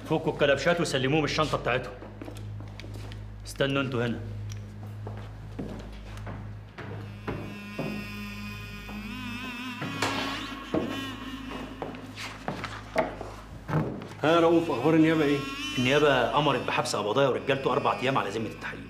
فكوا الكلبشات وسلموهم الشنطه بتاعتهم استنوا انتوا هنا ها يا رؤوف اخبار النيابه ايه؟ النيابه امرت بحبس قبضايا ورجالته اربع ايام على ذمه التحقيق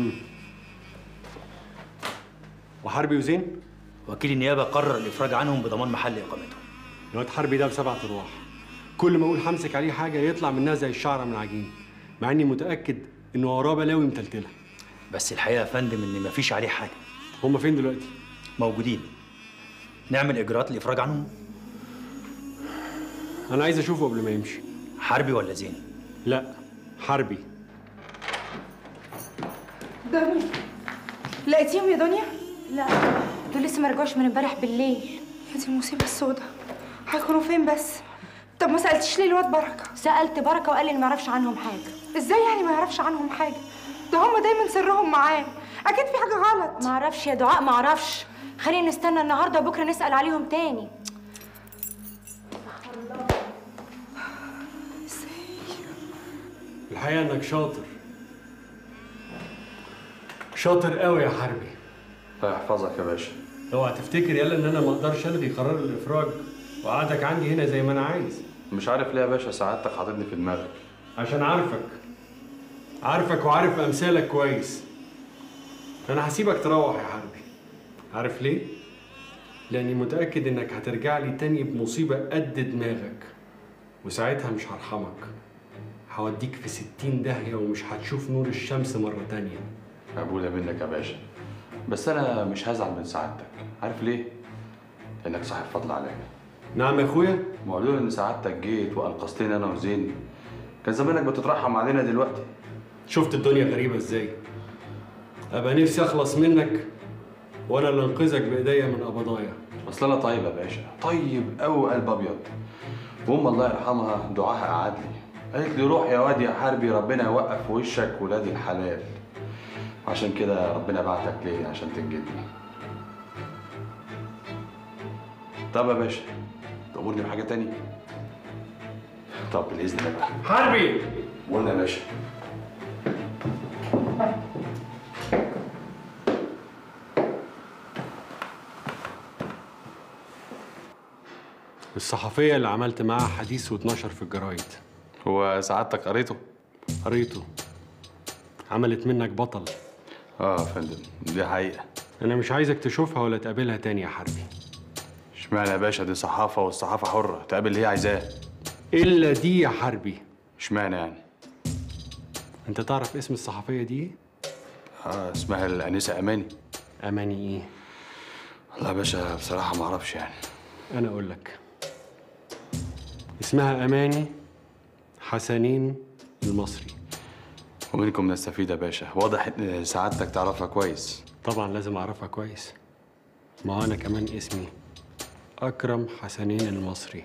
وحربي وزين؟ وكيل النيابه قرر الافراج عنهم بضمان محل اقامتهم الواد حربي ده بسبعة ارواح كل ما اقول همسك عليه حاجه يطلع منها زي الشعره من العجين مع اني متاكد انه وراه بلاوي متلتله بس الحقيقه يا فندم ان مفيش عليه حاجه هما فين دلوقتي؟ موجودين نعمل اجراءات الافراج عنهم انا عايز اشوفه قبل ما يمشي حربي ولا زين لا حربي دنيا لقيتيهم يا دنيا؟ لا دول لسه ما رجعوش من امبارح بالليل يا دي المصيبة السوداء هيكونوا فين بس؟ طب ما سألتيش ليه الواد بركة؟ سالت بركه وقال لي إن ما يعرفش عنهم حاجه ازاي يعني ما يعرفش عنهم حاجة؟ ده هما دايما سرهم معاه أكيد في حاجة غلط ما اعرفش يا دعاء ما اعرفش خلينا نستنى النهارده وبكره نسال عليهم تاني الحقيقه انك شاطر شاطر قوي يا حربي الله يحفظك يا باشا اوعى تفتكر يلا ان انا ما اقدرش الغي قرار الافراج وقعدك عندي هنا زي ما انا عايز مش عارف ليه يا باشا سعادتك حاططني في دماغك عشان عارفك عارفك وعارف امثالك كويس انا هسيبك تروح يا حربي عارف ليه لاني متاكد انك هترجع لي تاني بمصيبه قد دماغك وساعتها مش هرحمك هوديك في ستين داهيه ومش هتشوف نور الشمس مره تانيه مقبولة منك يا باشا بس انا مش هزعل من سعادتك عارف ليه لانك صاحب فضل عليا نعم يا اخويا ما هو لولا ان سعادتك جيت وانقذتني انا وزين كان زمانك بتترحم علينا دلوقتي شفت الدنيا غريبه ازاي ابقى نفسي اخلص منك وانا اللي انقذك بايديا من قبضايا اصل انا طيب يا باشا طيب قوي قلب ابيض وام الله يرحمها دعاها قعد لي قالت لي روح يا واد يا حربي ربنا يوقف في وشك ولاد الحلال عشان كده ربنا بعتك ليه عشان تنجدني طب يا باشا تأمرني بحاجة تاني طب بالإذن الله بقى حربي قلنا يا باشا الصحفيه اللي عملت معاها حديث واتنشر في الجرايد هو سعادتك قريته؟ قريته عملت منك بطل اه يا فندم دي حقيقة انا مش عايزك تشوفها ولا تقابلها تاني يا حربي اشمعنى يا باشا دي صحافة والصحافة حرة تقابل اللي هي عايزاه الا دي يا حربي اشمعنى يعني؟ انت تعرف اسم الصحفيه دي إيه؟ اه اسمها الأنسة أماني اماني ايه والله يا باشا بصراحة ما أعرفش يعني انا اقول لك اسمها اماني حسنين المصري ومنكم نستفيد يا باشا واضح إن سعادتك تعرفها كويس طبعا لازم اعرفها كويس ما هو انا كمان اسمي اكرم حسنين المصري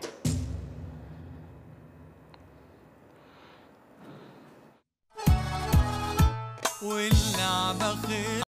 واللعبة خير